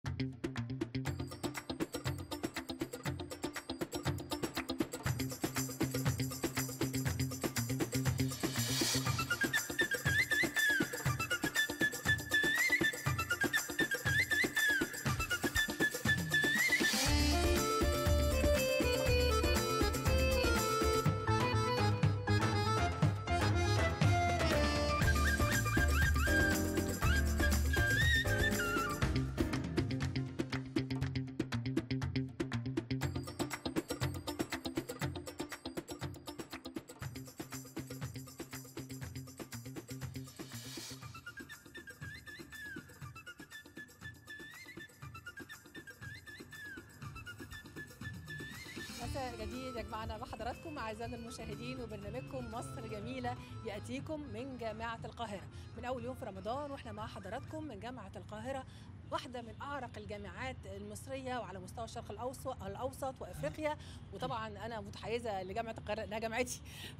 مساء جديد يجمعنا بحضراتكم اعزائنا المشاهدين وبرنامجكم مصر جميله ياتيكم من جامعه القاهره من اول يوم في رمضان واحنا مع حضراتكم من جامعه القاهره واحده من اعرق الجامعات المصريه وعلى مستوى الشرق الاوسط الاوسط وافريقيا وطبعا انا متحيزه لجامعه القاهره لانها جامعتي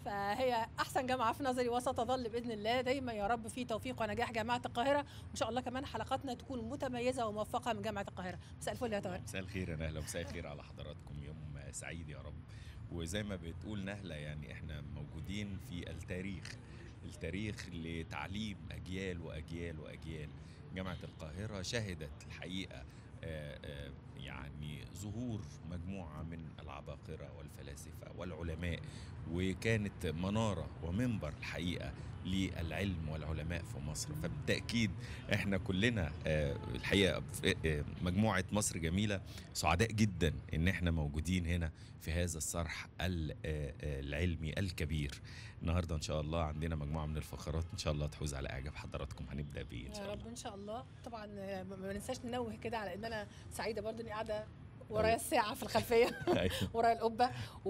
فهي احسن جامعه في نظري وستظل باذن الله دايما يا رب في توفيق ونجاح جامعه القاهره وان شاء الله كمان حلقاتنا تكون متميزه وموفقه من جامعه القاهره مساء الفل يا طارق مساء الخير يا نهله مساء الخير على حضراتكم يوم سعيد يا رب وزي ما بتقول نهله يعني احنا موجودين في التاريخ التاريخ لتعليم اجيال واجيال واجيال جامعه القاهره شهدت الحقيقه آه، آه، يعني ظهور مجموعه من العباقره والفلاسفه والعلماء وكانت مناره ومنبر الحقيقه للعلم والعلماء في مصر فبالتاكيد احنا كلنا آه، الحقيقه في- آه، مجموعه مصر جميله سعداء جدا ان احنا موجودين هنا في هذا الصرح ال- آه، آه، العلمي الكبير النهارده ان شاء الله عندنا مجموعه من الفقرات ان شاء الله تحوز على اعجاب حضراتكم هنبدا بيه ان يا شاء رب الله ان شاء الله طبعا آه، ما ما ننساش ننوه كده على ان انا سعيده برضو اني قاعده ورايا أيوة. الساعه في الخلفيه أيوة. ورايا القبه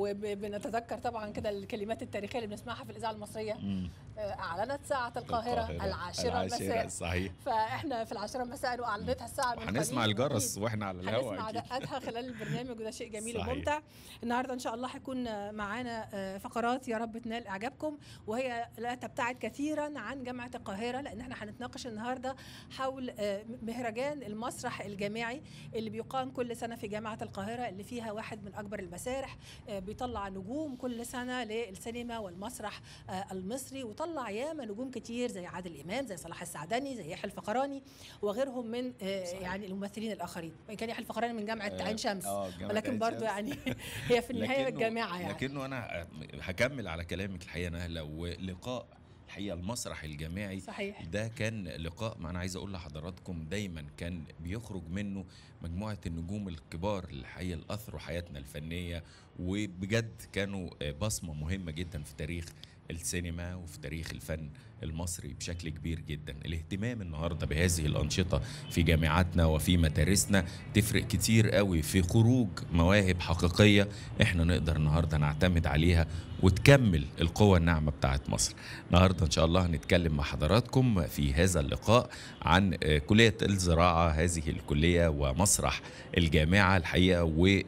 وبنتذكر طبعا كده الكلمات التاريخيه اللي بنسمعها في الاذاعه المصريه مم. آه، اعلنت ساعه القاهره, العاشره مساء صحيح فاحنا في العاشره مساء واعلنتها الساعه من وهنسمع قليل. الجرس أكيد. واحنا على الهواء هنسمع أكيد. دقاتها خلال البرنامج وده شيء جميل صحيح. وممتع النهارده ان شاء الله هيكون معانا آه، فقرات يا رب تنال اعجابكم وهي لا تبتعد كثيرا عن جامعه القاهره لان احنا هنتناقش النهارده حول آه، مهرجان المسرح الجامعي اللي بيقام كل سنه في جامعه القاهره اللي فيها واحد من اكبر المسارح آه، بيطلع نجوم كل سنه للسينما والمسرح آه، المصري وطلع ياما نجوم كتير زي عادل امام زي صلاح السعدني زي يحيى الفقراني وغيرهم من آه، صحيح. يعني الممثلين الاخرين وان كان يحيى الفقراني من جامعه آه، عين شمس آه، جامعة ولكن عين برضو شمس. يعني هي في النهايه لكنه- الجامعه يعني لكنه انا هكمل على كلامك الحقيقه نهله ولقاء الحقيقه المسرح الجامعي صحيح ده كان لقاء ما انا عايز اقول لحضراتكم دايما كان بيخرج منه مجموعه النجوم الكبار اللي الحقيقه اللي اثروا حياتنا الفنيه وبجد كانوا بصمه مهمه جدا في تاريخ السينما وفي تاريخ الفن المصري بشكل كبير جدا الاهتمام النهارده بهذه الانشطه في جامعاتنا وفي مدارسنا تفرق كتير قوي في خروج مواهب حقيقيه احنا نقدر النهارده نعتمد عليها وتكمل القوة الناعمة بتاعت مصر النهاردة إن شاء الله هنتكلم مع حضراتكم في هذا اللقاء عن آه، كلية الزراعة هذه الكلية ومسرح الجامعة الحقيقة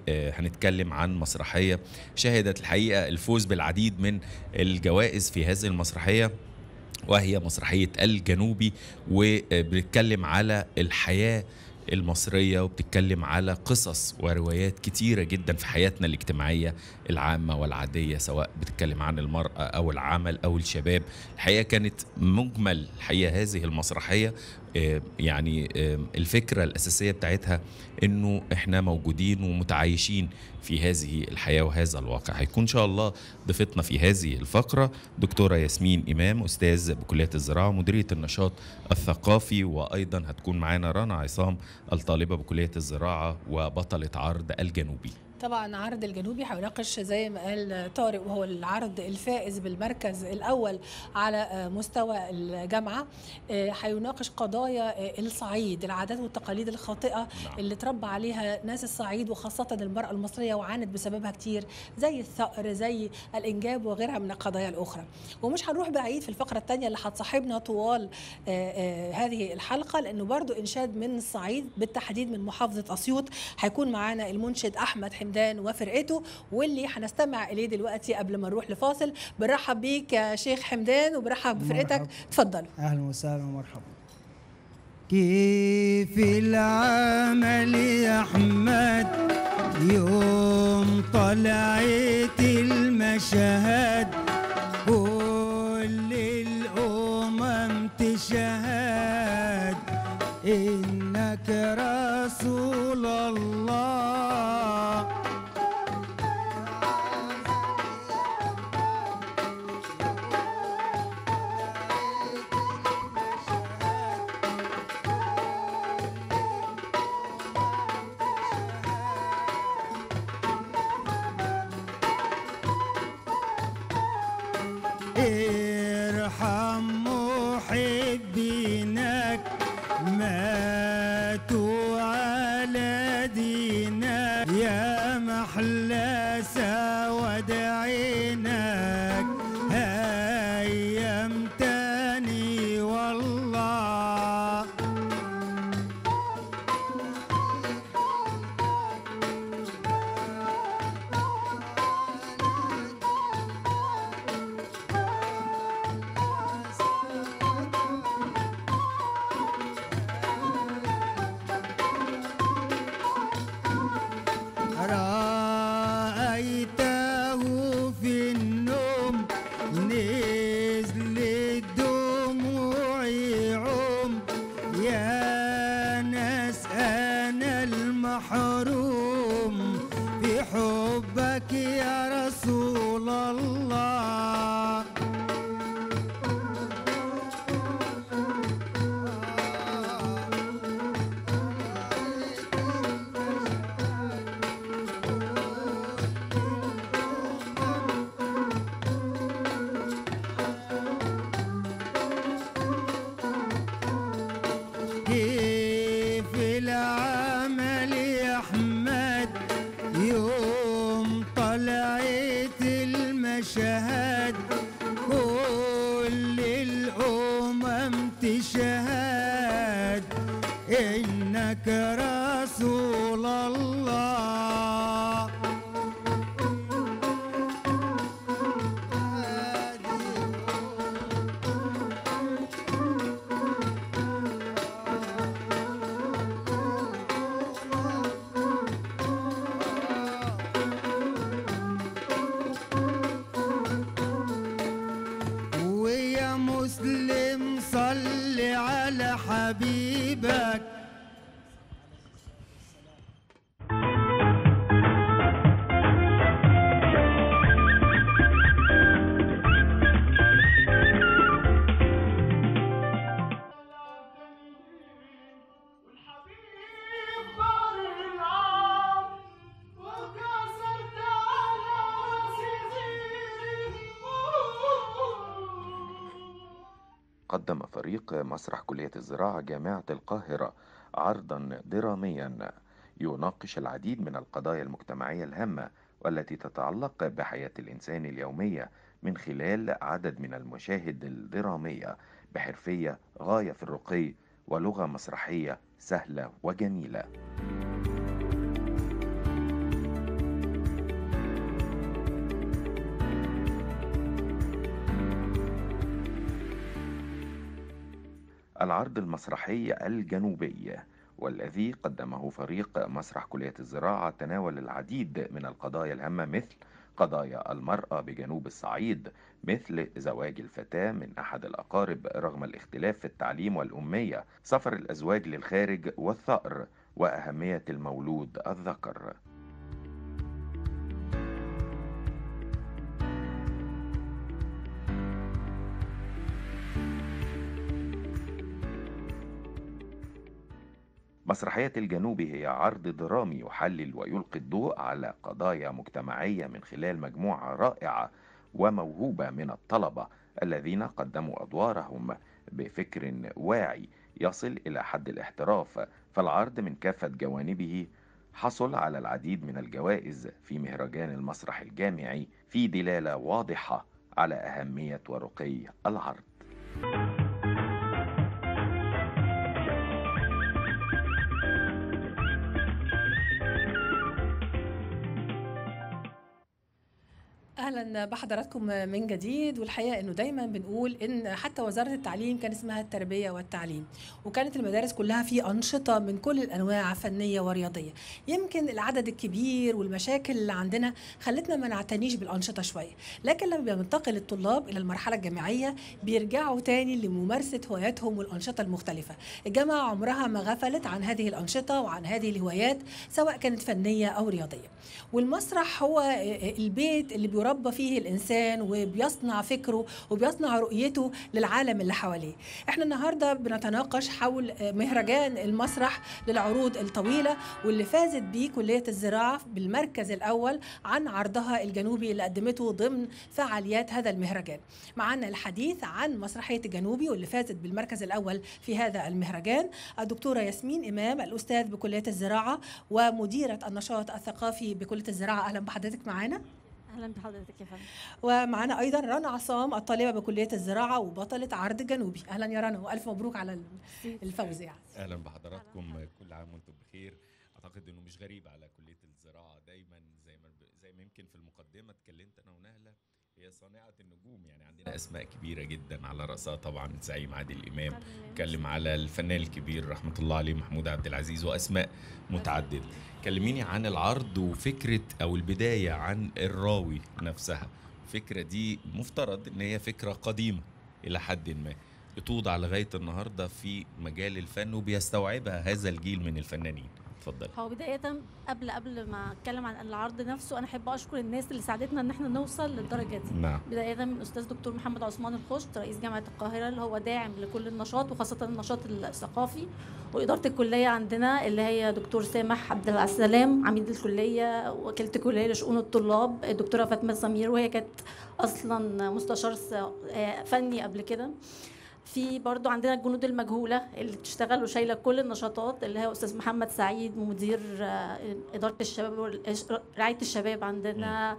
وهنتكلم عن مسرحية شهدت الحقيقة الفوز بالعديد من الجوائز في هذه المسرحية وهي مسرحية الجنوبي وبنتكلم على الحياة المصرية وبتتكلم على قصص وروايات كتيرة جدا في حياتنا الاجتماعية العامة والعادية سواء بتتكلم عن المرأة أو العمل أو الشباب الحقيقة كانت مجمل الحقيقة هذه المسرحية آه، يعني آه، الفكرة الأساسية بتاعتها إنه إحنا موجودين ومتعايشين في هذه الحياة وهذا الواقع هيكون إن شاء الله ضيفتنا في هذه الفقرة دكتورة ياسمين إمام أستاذ بكلية الزراعة ومديرية النشاط الثقافي وأيضا هتكون معانا رنا عصام الطالبة بكلية الزراعة وبطلة عرض الجنوبي طبعا عرض الجنوبي هيناقش زي ما قال طارق وهو العرض الفائز بالمركز الاول على آه، مستوى الجامعه آه، هيناقش قضايا آه، الصعيد العادات والتقاليد الخاطئه نعم. اللي تربى عليها ناس الصعيد وخاصه المراه المصريه وعانت بسببها كتير زي الثأر زي الانجاب وغيرها من القضايا الاخرى ومش هنروح بعيد في الفقره الثانيه اللي هتصاحبنا طوال آه، آه، هذه الحلقه لانه برضو انشاد من الصعيد بالتحديد من محافظه اسيوط هيكون معانا المنشد احمد حمدان وفرقته واللي هنستمع اليه دلوقتي قبل ما نروح لفاصل بنرحب بيك يا شيخ حمدان وبرحب بفرقتك مرحب. اتفضلوا اهلا وسهلا ومرحبا كيف العمل يا أحمد يوم طلعت المشهد كل الأمم تشهد إنك رسول الله ارحم محبينك ماتوا على دينك يا محلى سواد عينك هيمتني والله رأيته في النوم نزلت دموعي عم يا ناس أنا المحروم في حبك يا رسول الله كيف العمل يا أحمد يوم طلعت المشهد كل الأمم تشهد إنك رسول الله ويا مسلم صل على حبيبك قدم فريق مسرح كلية الزراعة جامعة القاهرة عرضا دراميا يناقش العديد من القضايا المجتمعية الهامة والتي تتعلق بحياة الإنسان اليومية من خلال عدد من المشاهد الدرامية بحرفية غاية في الرقي ولغة مسرحية سهلة وجميلة العرض المسرحي الجنوبي والذي قدمه فريق مسرح كلية الزراعة تناول العديد من القضايا الهامة مثل قضايا المرأة بجنوب الصعيد مثل زواج الفتاة من أحد الأقارب رغم الاختلاف في التعليم والأمية سفر الأزواج للخارج والثأر وأهمية المولود الذكر مسرحية الجنوب هي عرض درامي يحلل ويلقي الضوء على قضايا مجتمعية من خلال مجموعة رائعة وموهوبة من الطلبة الذين قدموا أدوارهم بفكر واعي يصل إلى حد الاحتراف فالعرض من كافة جوانبه حصل على العديد من الجوائز في مهرجان المسرح الجامعي في دلالة واضحة على أهمية ورقي العرض اهلا بحضراتكم من جديد والحقيقه انه دايما بنقول ان حتى وزاره التعليم كان اسمها التربيه والتعليم وكانت المدارس كلها في انشطه من كل الانواع فنيه ورياضيه يمكن العدد الكبير والمشاكل اللي عندنا خلتنا ما نعتنيش بالانشطه شويه لكن لما بينتقل الطلاب الى المرحله الجامعيه بيرجعوا تاني لممارسه هواياتهم والانشطه المختلفه الجامعه عمرها ما غفلت عن هذه الانشطه وعن هذه الهوايات سواء كانت فنيه او رياضيه والمسرح هو البيت اللي بيربى فيه الانسان وبيصنع فكره وبيصنع رؤيته للعالم اللي حواليه احنا النهارده بنتناقش حول مهرجان المسرح للعروض الطويله واللي فازت بيه كليه الزراعه بالمركز الاول عن عرضها الجنوبي اللي قدمته ضمن فعاليات هذا المهرجان معنا الحديث عن مسرحيه الجنوبي واللي فازت بالمركز الاول في هذا المهرجان الدكتوره ياسمين امام الاستاذ بكليه الزراعه ومديره النشاط الثقافي بكليه الزراعه اهلا بحضرتك معانا اهلا بحضرتك يا فندم ومعانا ايضا رنا عصام الطالبه بكليه الزراعه وبطله عرض جنوبي اهلا يا رنا والف مبروك على الفوز يعني اهلا بحضراتكم كل عام وانتم بخير اعتقد انه مش غريب على كليه الزراعه دايما زي ما زي ما يمكن في المقدمه اتكلمت انا ونهله هي صانعه النجوم يعني عندنا اسماء كبيره جدا على راسها طبعا الزعيم عادل امام اتكلم على الفنان الكبير رحمه الله عليه محمود عبد العزيز واسماء متعدده كلميني عن العرض وفكره او البدايه عن الراوي نفسها الفكره دي مفترض ان هي فكره قديمه الى حد ما بتوضع لغايه النهارده في مجال الفن وبيستوعبها هذا الجيل من الفنانين اتفضل هو بداية قبل قبل ما اتكلم عن العرض نفسه انا احب اشكر الناس اللي ساعدتنا ان احنا نوصل للدرجة دي نعم بداية من الاستاذ دكتور محمد عثمان الخشت رئيس جامعة القاهرة اللي هو داعم لكل النشاط وخاصة النشاط الثقافي وإدارة الكلية عندنا اللي هي دكتور سامح عبد السلام عميد الكلية وكيلة الكلية لشؤون الطلاب الدكتورة فاطمة سمير وهي كانت أصلا مستشار فني قبل كده في برضو عندنا الجنود المجهولة اللي بتشتغل وشايلة كل النشاطات اللي هي أستاذ محمد سعيد مدير إدارة الشباب رعاية الشباب عندنا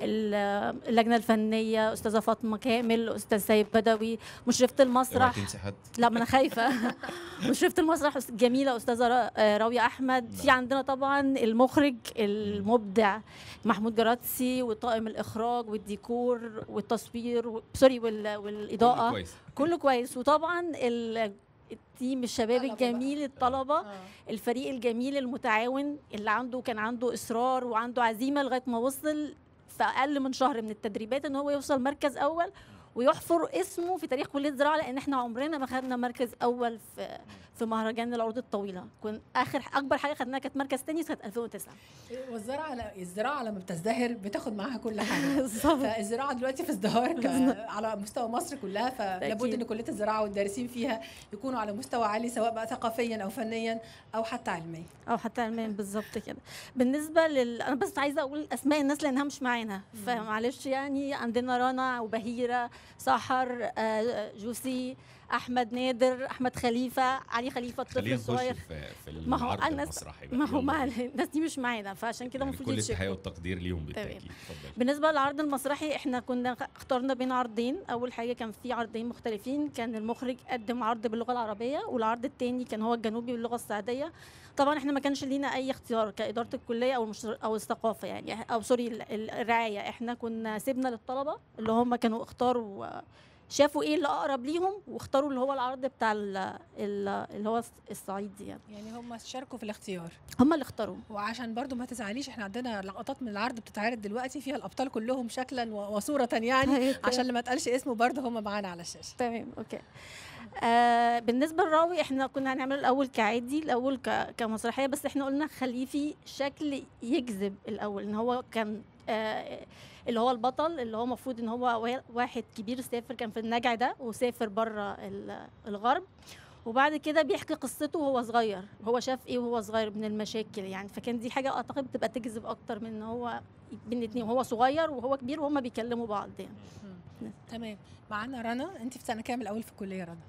اللجنة الفنية أستاذة فاطمة كامل أستاذ سيد بدوي مشرفة المسرح تنسي حد لا ما أنا خايفة مشرفة المسرح الجميلة أستاذة راوية أحمد في عندنا طبعا المخرج المبدع محمود جراتسي وطاقم الإخراج والديكور والتصوير سوري والإضاءة كويس كله كويس وطبعا التيم الشباب طلبة الجميل بقى. الطلبه آه. الفريق الجميل المتعاون اللي عنده كان عنده اصرار وعنده عزيمه لغايه ما وصل في اقل من شهر من التدريبات ان هو يوصل مركز اول ويحفر اسمه في تاريخ كليه الزراعه لان احنا عمرنا ما خدنا مركز اول في في مهرجان العروض الطويله كن اخر اكبر حاجه خدناها كانت مركز تاني سنه 2009 والزراعه الزراعه لما بتزدهر بتاخد معاها كل حاجه بالظبط فالزراعه دلوقتي في ازدهار ك- على مستوى مصر كلها فلابد أكيد. ان كليه الزراعه والدارسين فيها يكونوا على مستوى عالي سواء بقى ثقافيا او فنيا او حتى علميا او حتى علميا بالظبط كده بالنسبه لل انا بس عايزه اقول اسماء الناس لانها مش معانا فمعلش يعني عندنا رنا وبهيره سحر آه، جوسي احمد نادر احمد خليفه علي خليفه الطفل خلينا نخش الصغير في في ما هو العرض الناس المسرحي بقى. ما هو يلا مع بينا. الناس دي مش معانا فعشان كده يعني المفروض كل التحيه يتشكروا والتقدير ليهم بالتاكيد اتفضل بالنسبه للعرض المسرحي احنا كنا اخترنا بين عرضين اول حاجه كان في عرضين مختلفين كان المخرج قدم عرض باللغه العربيه والعرض الثاني كان هو الجنوبي باللغه السعديه طبعا احنا ما كانش لينا اي اختيار كاداره الكليه او المشر... او الثقافه يعني او سوري ال- ال- الرعايه احنا كنا سيبنا للطلبه اللي هم كانوا اختاروا شافوا ايه اللي اقرب ليهم واختاروا اللي هو العرض بتاع ال- ال- اللي هو الصعيدي يعني يعني هم شاركوا في الاختيار هم اللي اختاروا وعشان برضو ما تزعليش احنا عندنا لقطات من العرض بتتعرض دلوقتي فيها الابطال كلهم شكلا و- وصوره يعني عشان اللي ما اتقالش اسمه برضو هم معانا على الشاشه تمام اوكي آه بالنسبه للراوي احنا كنا هنعمل الاول كعادي الاول ك- كمسرحيه بس احنا قلنا خليه في شكل يجذب الاول ان هو كان آه اللي هو البطل اللي هو المفروض ان هو وا- واحد كبير سافر كان في النجع ده وسافر بره ال- الغرب وبعد كده بيحكي قصته وهو صغير هو شاف ايه وهو صغير من المشاكل يعني فكان دي حاجه اعتقد بتبقى تجذب اكتر من ان هو بين الاتنين وهو صغير وهو كبير وهما بيكلموا بعض يعني تمام معانا رنا انت في سنه كام الاول في الكليه رنا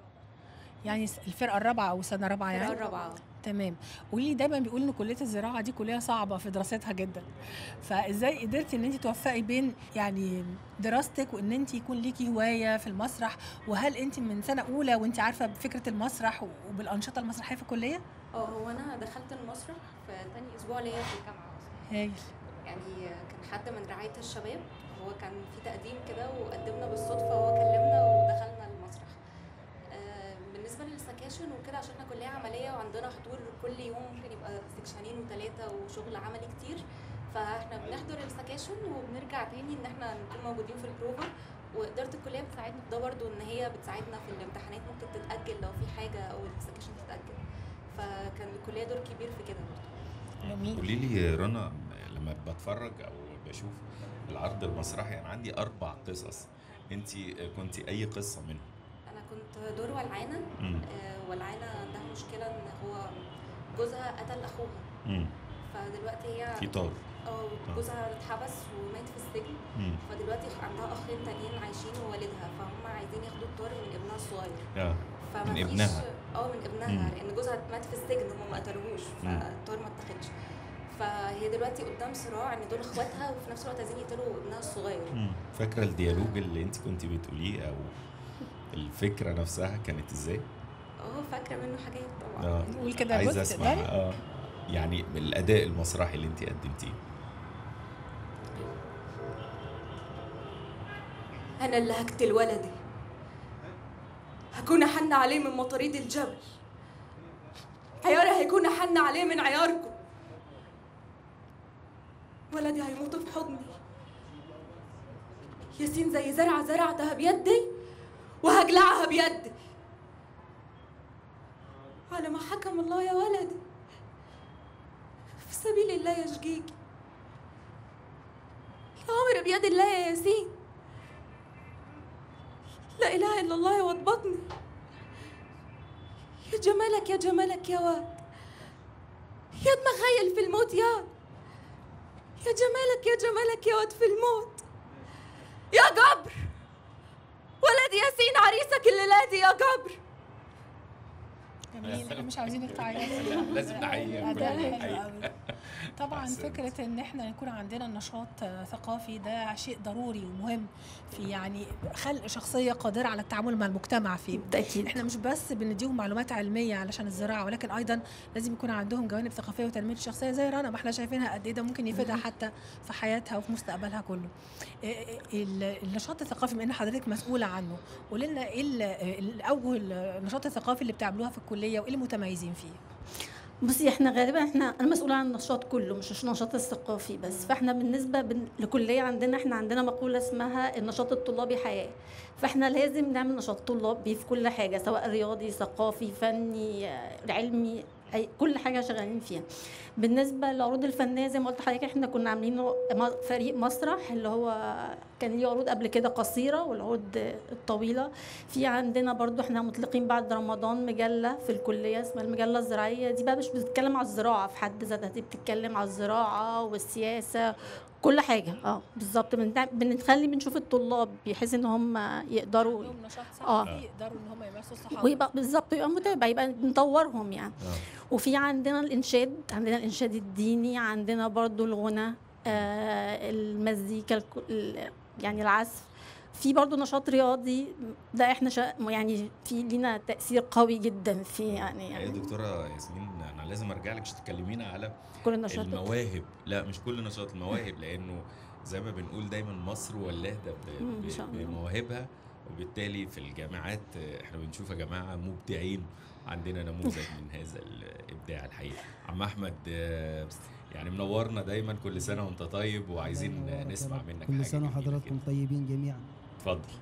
يعني س- الفرقه الرابعه او سنه رابعه يعني الفرقة الرابعة تمام قولي لي دايما بيقولوا ان كليه الزراعه دي كليه صعبه في دراستها جدا فازاي قدرتي ان انت توفقي بين يعني دراستك وان انت يكون ليكي هوايه في المسرح وهل انت من سنه اولى وانت عارفه بفكره المسرح وبالانشطه المسرحيه في الكليه اه هو انا دخلت المسرح في تاني اسبوع ليا في الجامعه اصلا هايل يعني كان حد من رعايه الشباب هو كان في تقديم كده وقدمنا بالصدفه وهو كلمنا ودخلنا المسرح آه، بالنسبه للسكاشن وكده عشان احنا كليه عمليه وعندنا حضور كل يوم ممكن يبقى سكشنين وثلاثه وشغل عملي كتير فاحنا بنحضر السكاشن وبنرجع تاني ان احنا نكون موجودين في البروفا واداره الكليه بتساعدنا في ده برضو ان هي بتساعدنا في الامتحانات ممكن تتاجل لو في حاجه او السكاشن تتاجل فكان الكليه دور كبير في كده برضو جميل قولي لي رنا لما بتفرج او بشوف العرض المسرحي انا عندي اربع قصص انت كنت اي قصه منهم انا كنت دور ولعانه مم. آه، ولعانه عندها مشكله ان هو جوزها قتل اخوها مم. فدلوقتي هي في طار اه جوزها اتحبس ومات في السجن مم. فدلوقتي عندها اخين تانيين عايشين ووالدها فهم عايزين ياخدوا الطار من ابنها الصغير اه فما من فيش- ابنها. اه من ابنها مم. لان جوزها مات في السجن هم ما قتلوهوش مم. فالطار ما اتاخدش فهي دلوقتي قدام صراع ان دول اخواتها وفي نفس الوقت عايزين يقتلوا ابنها الصغير مم. فاكره الديالوج اللي انت كنت بتقوليه او الفكره نفسها كانت ازاي؟ اه فاكره منه حاجات طبعا اه نقول كده عايز جزء اسمع تقدري؟ اه يعني الاداء المسرحي اللي انت قدمتيه أنا اللي هقتل ولدي هكون أحن عليه من مطاريد الجبل عياري هيكون أحن عليه من عياركم ولدي هيموت في حضني ياسين زي زرعة زرعتها بيدي وهجلعها بيدي على ما حكم الله يا ولدي في سبيل الله يا شقيقي الأمر بيد الله يا ياسين لا إله إلا الله يا واد بطني يا جمالك يا جمالك يا واد يا مخيل في الموت يا يا جمالك يا جمالك يا واد في الموت يا جبر ولد ياسين عريسك الليلة دي يا جبر جميل احنا مش عاوزينك تعيطي لازم نحيي أداء كل حلو حقيقة. قوي. طبعا أحسنت. فكره ان احنا يكون عندنا نشاط آه، ثقافي ده شيء ضروري ومهم في يعني خلق شخصيه قادره على التعامل مع المجتمع فيه بالتاكيد احنا مش بس بنديهم معلومات علميه علشان الزراعه ولكن ايضا لازم يكون عندهم جوانب ثقافيه وتنميه الشخصيه زي رنا ما احنا شايفينها قد ايه ده ممكن يفيدها حتى في حياتها وفي مستقبلها كله إيه إيه ال- النشاط الثقافي بما ان حضرتك مسؤوله عنه قولي لنا ايه ال- الاول النشاط الثقافي اللي بتعملوها في الكليه وايه اللي متميزين فيه بصي احنا غالبا احنا انا مسؤوله عن النشاط كله مش النشاط الثقافي بس فاحنا بالنسبه بن... لكليه عندنا احنا عندنا مقوله اسمها النشاط الطلابي حياه فاحنا لازم نعمل نشاط طلابي في كل حاجه سواء رياضي ثقافي فني آه، علمي أي كل حاجه شغالين فيها بالنسبه للعروض الفنيه زي ما قلت لحضرتك احنا كنا عاملين م- فريق مسرح اللي هو كان ليه عروض قبل كده قصيره والعروض الطويله في عندنا برضو احنا مطلقين بعد رمضان مجله في الكليه اسمها المجله الزراعيه دي بقى مش بتتكلم على الزراعه في حد ذاتها دي بتتكلم على الزراعه والسياسه كل حاجه اه بالظبط بنتع- بنخلي بنشوف الطلاب بحيث ان هم يقدروا عندهم نشاط آه. صحفي يقدروا ان هم يمارسوا الصحافه ويبقى بالظبط يبقى متابع يبقى نطورهم يعني آه. وفي عندنا الانشاد عندنا الانشاد الديني عندنا برضو الغنى آه المزيكا الك- ال- يعني العزف في برضو نشاط رياضي ده احنا شا يعني في لينا تاثير قوي جدا فيه يعني, يا يعني دكتوره ياسمين انا لازم ارجع لك عشان تكلمينا على كل النشاط المواهب لا مش كل نشاط المواهب لانه زي ما بنقول دايما مصر ولاده ب- مم، إن ب- شاء الله. بمواهبها وبالتالي في الجامعات آه، احنا بنشوف يا جماعه مبدعين عندنا نموذج من هذا الابداع الحقيقه عم احمد آه، يعني منورنا دايما كل سنه وانت طيب وعايزين الله يبارك يا نسمع رب. منك كل حاجة سنة جميلة وحضراتكم كده. طيبين جميعا اتفضل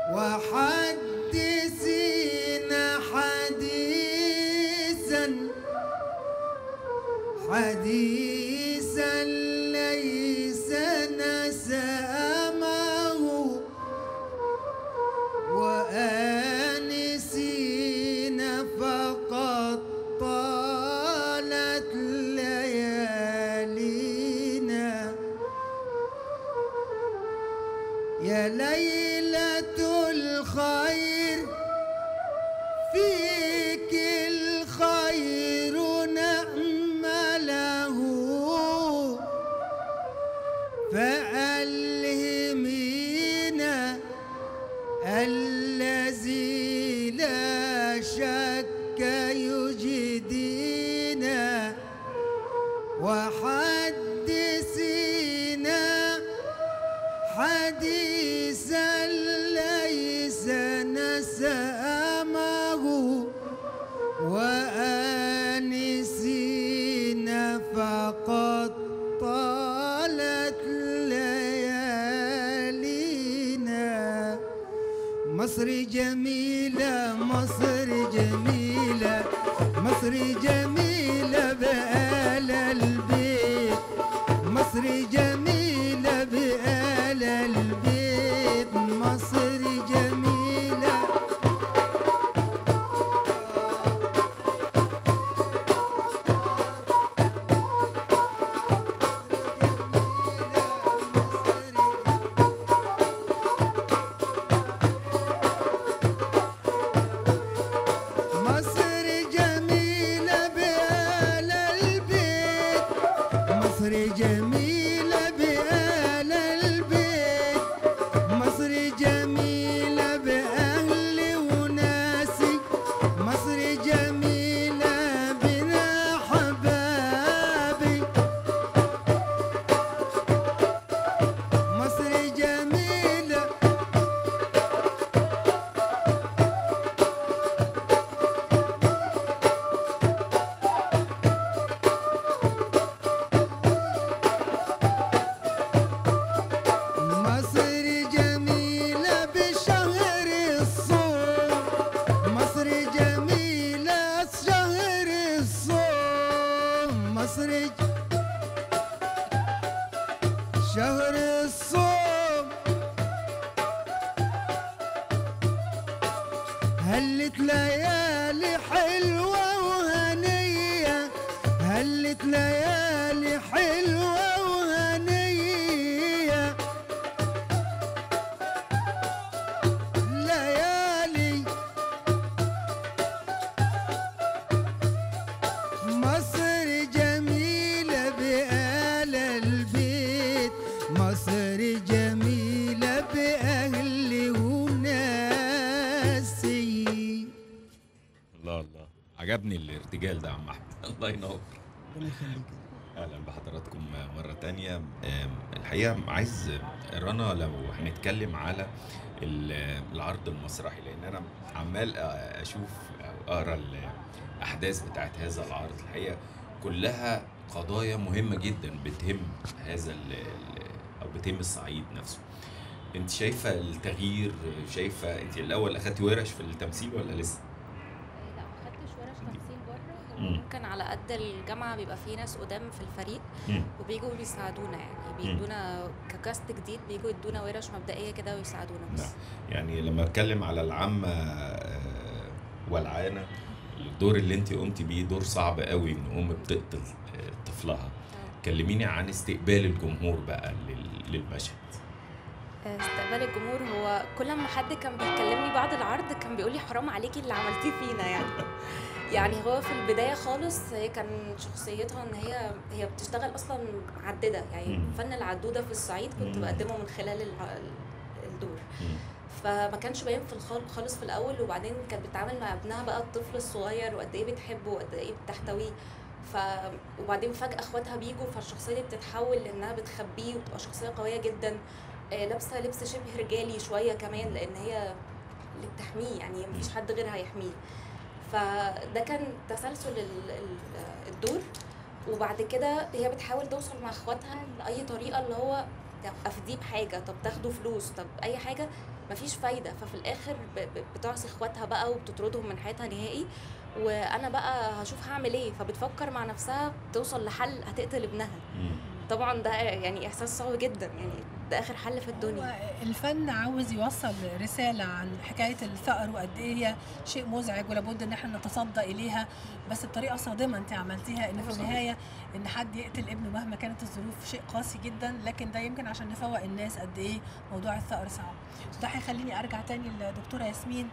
وحدثينا حديثا حديثا ليس نسامه وآنسين فقد طالت ليالينا يا ليلة الخير فيك الخير نأمله فألهمينا الذي لا شك يجدينا وحدثينا حديثا ليس نسامه وآنسين فقد طالت ليالينا مصر جميلة مصر جميلة مصر جميلة بآل البيت مصر جميلة بآل البيت مصر جميلة مصر جميلة بآل البيت مصر جميلة بآل البيت مصر جميلة بأهلي وناسي مصر جميلة بنا حبابي مصر جميلة مصر جميلة بشهر الصوم مصر جميلة شهر الصوم مصر ج- شهر الصوم هلت ليالي حلوة وهنية هلت ليالي حلوة وهنية ليالي مصر جميلة بآل البيت مصر جميلة بأهلي وناسي الله الله عجبني الارتجال ده يا عم احمد الله ينور اهلا بحضراتكم مره تانية أم، الحقيقه عايز رنا لو هنتكلم على ال- العرض المسرحي لان انا عمال اشوف او اقرا الاحداث بتاعت هذا العرض الحقيقه كلها قضايا مهمه جدا بتهم هذا ال- ال- او بتهم الصعيد نفسه انت شايفه التغيير شايفه انت الاول اخدتي ورش في التمثيل ولا لسه لا ما خدتش ورش تمثيل بره هو مم. ممكن على قد الجامعه بيبقى في ناس قدام في الفريق مم. وبيجوا بيساعدونا يعني بيدونا ككاست جديد بيجوا يدونا ورش مبدئيه كده ويساعدونا بس نعم. يعني لما اتكلم على العامة آه، والعانة الدور اللي انت قمتي بيه دور صعب قوي ان ام بتقتل آه، طفلها آه. كلميني عن استقبال الجمهور بقى لل- للمشهد استقبال الجمهور هو كل ما حد كان بيكلمني بعد العرض كان بيقول لي حرام عليكي اللي عملتيه فينا يعني يعني هو في البدايه خالص هي كان شخصيتها ان هي هي بتشتغل اصلا معدده يعني مم. فن العدوده في الصعيد كنت مم. بقدمه من خلال الع- الدور مم. فما كانش باين في الخال خالص في الاول وبعدين كانت بتتعامل مع ابنها بقى الطفل الصغير وقد ايه بتحبه وقد ايه بتحتويه ف وبعدين فجاه اخواتها بيجوا فالشخصيه دي بتتحول لانها بتخبيه وتبقى شخصيه قويه جدا آه، لابسه لبس شبه رجالي شويه كمان لان هي اللي بتحميه يعني مفيش حد غيرها هيحميه فده كان تسلسل ال- ال- الدور وبعد كده هي بتحاول توصل مع اخواتها لاي طريقه اللي هو طب افديه بحاجه طب تاخدوا فلوس طب اي حاجه مفيش فايده ففي الاخر ب- ب- بتعصي اخواتها بقى وبتطردهم من حياتها نهائي وانا بقى هشوف هعمل ايه فبتفكر مع نفسها توصل لحل هتقتل ابنها مم. طبعا ده يعني احساس صعب جدا يعني ده اخر حل في الدنيا هو الفن عاوز يوصل رسالة عن حكاية الثأر وقد إيه هي شيء مزعج ولابد إن احنا نتصدى إليها بس بطريقة صادمة أنت عملتيها إن في النهاية إن حد يقتل ابنه مهما كانت الظروف شيء قاسي جدا لكن ده يمكن عشان نفوق الناس قد إيه موضوع الثأر صعب ده هيخليني أرجع تاني للدكتورة ياسمين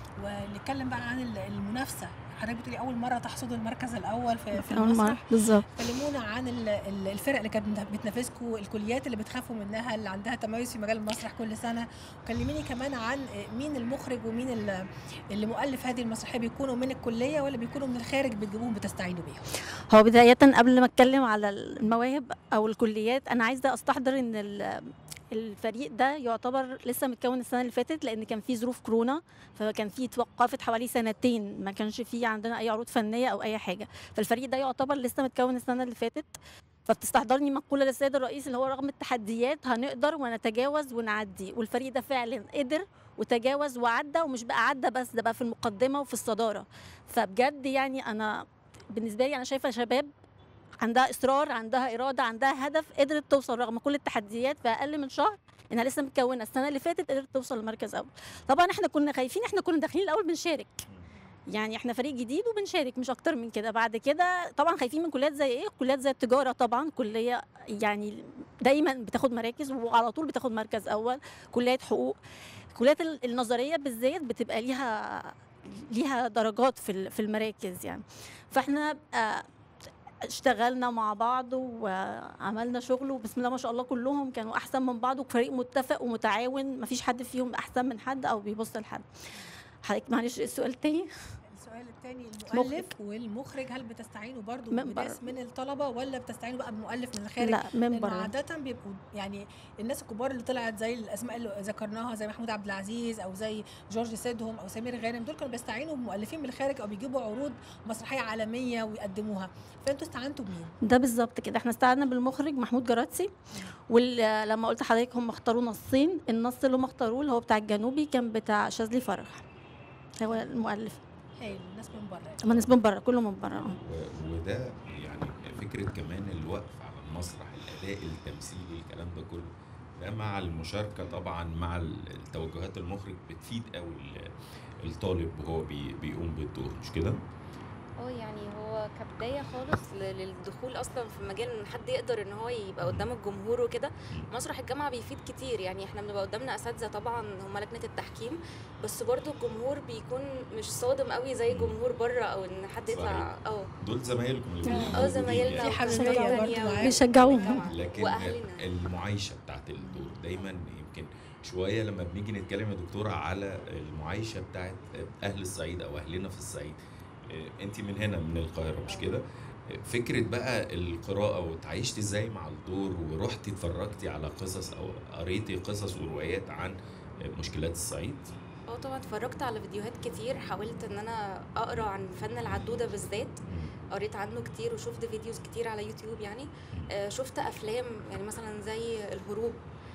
ونتكلم بقى عن ال- المنافسة حضرتك بتقولي أول مرة تحصدوا المركز الأول في, في أول مرة المسرح بالظبط كلمونا عن ال- ال- الفرق اللي كانت بتنافسكم الكليات اللي بتخافوا منها اللي عندها تميز في مجال المسرح كل سنه وكلميني كمان عن مين المخرج ومين ال- اللي مؤلف هذه المسرحيه بيكونوا من الكليه ولا بيكونوا من الخارج بتجيبوهم بتستعينوا بيهم هو بداية قبل ما اتكلم على المواهب او الكليات انا عايزة استحضر ان ال- الفريق ده يعتبر لسه متكون السنة اللي فاتت لان كان في ظروف كورونا فكان في توقفت حوالي سنتين ما كانش في عندنا اي عروض فنية او اي حاجة فالفريق ده يعتبر لسه متكون السنة اللي فاتت فبتستحضرني مقولة للسيد الرئيس اللي هو رغم التحديات هنقدر ونتجاوز ونعدي والفريق ده فعلا قدر وتجاوز وعدى ومش بقى عدى بس ده بقى في المقدمة وفي الصدارة فبجد يعني انا بالنسبه لي انا شايفه شباب عندها اصرار عندها اراده عندها هدف قدرت توصل رغم كل التحديات في اقل من شهر انها لسه متكونه السنه اللي فاتت قدرت توصل لمركز اول طبعا احنا كنا خايفين احنا كنا داخلين الاول بنشارك يعني احنا فريق جديد وبنشارك مش اكتر من كده بعد كده طبعا خايفين من كليات زي ايه كليات زي التجاره طبعا كليه يعني دايما بتاخد مراكز وعلى طول بتاخد مركز اول كليات حقوق الكليات ال- النظريه بالذات بتبقى ليها ليها درجات في ال- في المراكز يعني فاحنا آه، اشتغلنا مع بعض وعملنا شغل وبسم الله ما شاء الله كلهم كانوا احسن من بعض وفريق متفق ومتعاون مفيش حد فيهم احسن من حد او بيبص لحد حضرتك معلش إيه السؤال التاني السؤال الثاني مخرج. المؤلف والمخرج هل بتستعينوا برضو من بناس بره. من الطلبه ولا بتستعينوا بقى بمؤلف من الخارج لا من لأنه بره عادة بيبقوا يعني الناس الكبار اللي طلعت زي الاسماء اللي ذكرناها زي محمود عبد العزيز او زي جورج سيدهم او سمير غانم دول كانوا بيستعينوا بمؤلفين من الخارج او بيجيبوا عروض مسرحيه عالميه ويقدموها فانتوا استعنتوا بمين؟ ده بالظبط كده احنا استعنا بالمخرج محمود جراتسي ولما قلت لحضرتك هم اختاروا نصين النص اللي هم اختاروه اللي هو بتاع الجنوبي كان بتاع شاذلي فرح هو المؤلف هايل الناس من بره هم ناس من بره كله من بره اه و- وده يعني فكره كمان الوقف على المسرح الاداء التمثيلي الكلام ده كله ده مع المشاركه طبعا مع ال- التوجهات المخرج بتفيد قوي ال- الطالب وهو بي بيقوم بالدور مش كده؟ اه يعني هو كبدايه خالص ل- للدخول اصلا في مجال ان حد يقدر ان هو يبقى قدام الجمهور وكده مسرح الجامعه بيفيد كتير يعني احنا بنبقى قدامنا اساتذه طبعا هم لجنه التحكيم بس برضو الجمهور بيكون مش صادم قوي زي جمهور بره او ان حد يطلع اه دول زمايلكم اللي اه، موجودين اه زمايلنا في حبيبية وكشباب برضو تانية معاك. بيشجعوهم. والجامعة. لكن واهلنا المعايشه بتاعت الدور دايما يمكن شويه لما بنيجي نتكلم يا دكتوره على المعايشه بتاعت اهل الصعيد او اهلنا في الصعيد انت من هنا من القاهره مش كده فكره بقى القراءه وتعايشتي ازاي مع الدور ورحتي اتفرجتي على قصص او قريتي قصص وروايات عن مشكلات الصعيد اه طبعا اتفرجت على فيديوهات كتير حاولت ان انا اقرا عن فن العدوده بالذات قريت عنه كتير وشفت فيديوز كتير على يوتيوب يعني آه شفت افلام يعني مثلا زي الهروب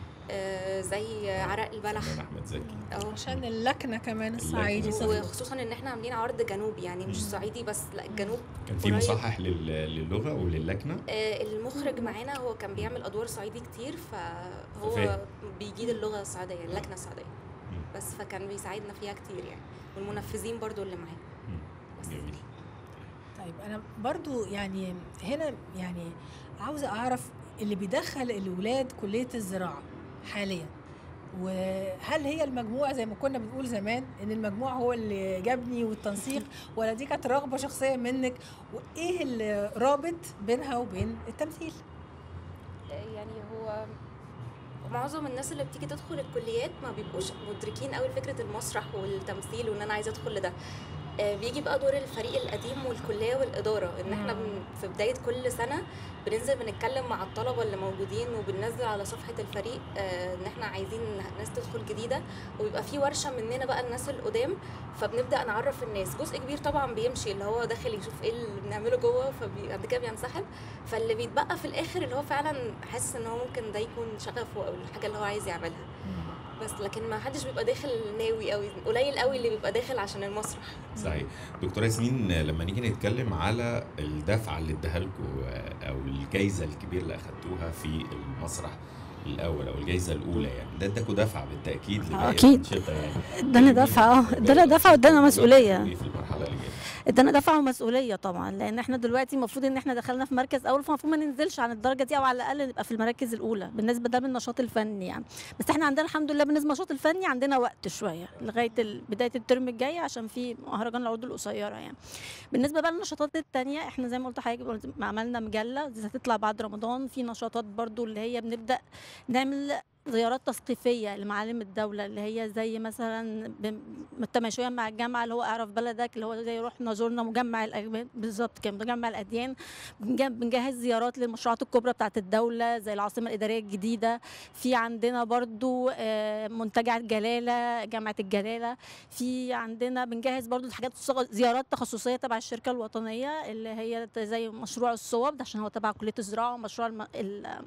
آه زي عرق البلح فنان احمد زكي اه عشان اللكنه كمان الصعيدي اللكنة. صحيح. وخصوصا ان احنا عاملين عرض جنوبي يعني مش مم. صعيدي بس لا الجنوب كان في قريب. مصحح لل- للغه وللكنه آه المخرج معانا هو كان بيعمل ادوار صعيدي كتير فهو ففاهم. بيجيد اللغه الصعيديه اللكنه الصعيديه بس فكان بيساعدنا فيها كتير يعني والمنفذين برضو اللي معاه بس. جميل طيب انا برضو يعني هنا يعني عاوزه اعرف اللي بيدخل الاولاد كليه الزراعه حاليا وهل هي المجموع زي ما كنا بنقول زمان ان المجموع هو اللي جابني والتنسيق ولا دي كانت رغبه شخصيه منك وايه اللي رابط بينها وبين التمثيل يعني هو معظم الناس اللي بتيجي تدخل الكليات ما بيبقوش مدركين قوي فكره المسرح والتمثيل وان انا عايزه ادخل لده آه، بيجي بقى دور الفريق القديم والكليه والاداره ان احنا مم. بن في بدايه كل سنه بننزل بنتكلم مع الطلبه اللي موجودين وبننزل على صفحه الفريق آه، ان احنا عايزين ناس تدخل جديده ويبقى في ورشه مننا بقى الناس القدام فبنبدا نعرف الناس جزء كبير طبعا بيمشي اللي هو داخل يشوف ايه اللي بنعمله جوه فبعد كده بينسحب فاللي بيتبقى في الاخر اللي هو فعلا حاسس ان هو ممكن ده يكون شغفه او الحاجه اللي هو عايز يعملها بس لكن ما حدش بيبقى داخل ناوي قوي قليل قوي اللي بيبقى داخل عشان المسرح صحيح دكتوره ياسمين لما نيجي نتكلم على الدفعه اللي اداها لكم او الجائزه الكبيره اللي اخدتوها في المسرح الاول او الجائزه الاولى يعني ده اداكوا دفعه بالتاكيد لباقي أكيد. الأنشطة يعني ادانا دفعه اه ادانا دفعه وادانا مسؤوليه في المرحله اللي جايه ادانا دفعه ومسؤوليه طبعا لان احنا دلوقتي المفروض ان احنا دخلنا في مركز اول فالمفروض ما ننزلش عن الدرجه دي او على الاقل نبقى في المراكز الاولى بالنسبه ده بالنشاط الفني يعني بس احنا عندنا الحمد لله بالنسبه للنشاط الفني عندنا وقت شويه لغايه ال- بدايه الترم الجاي عشان في مهرجان العروض القصيره يعني بالنسبه بقى للنشاطات التانية احنا زي ما قلت لحضرتك قلت- عملنا مجله دي هتطلع بعد رمضان في نشاطات برضو اللي هي بنبدا نعمل زيارات تثقيفيه لمعالم الدوله اللي هي زي مثلا بم- متماشيه مع الجامعه اللي هو اعرف بلدك اللي هو زي رحنا زرنا مجمع الأجيال بالظبط كان مجمع الاديان بنج- بنجهز زيارات للمشروعات الكبرى بتاعه الدوله زي العاصمه الاداريه الجديده في عندنا برضو آه، منتجع الجلاله جامعه الجلاله في عندنا بنجهز برضو حاجات صغ- زيارات تخصصيه تبع الشركه الوطنيه اللي هي زي مشروع الصوب ده عشان هو تبع كليه الزراعه ومشروع الم... ال-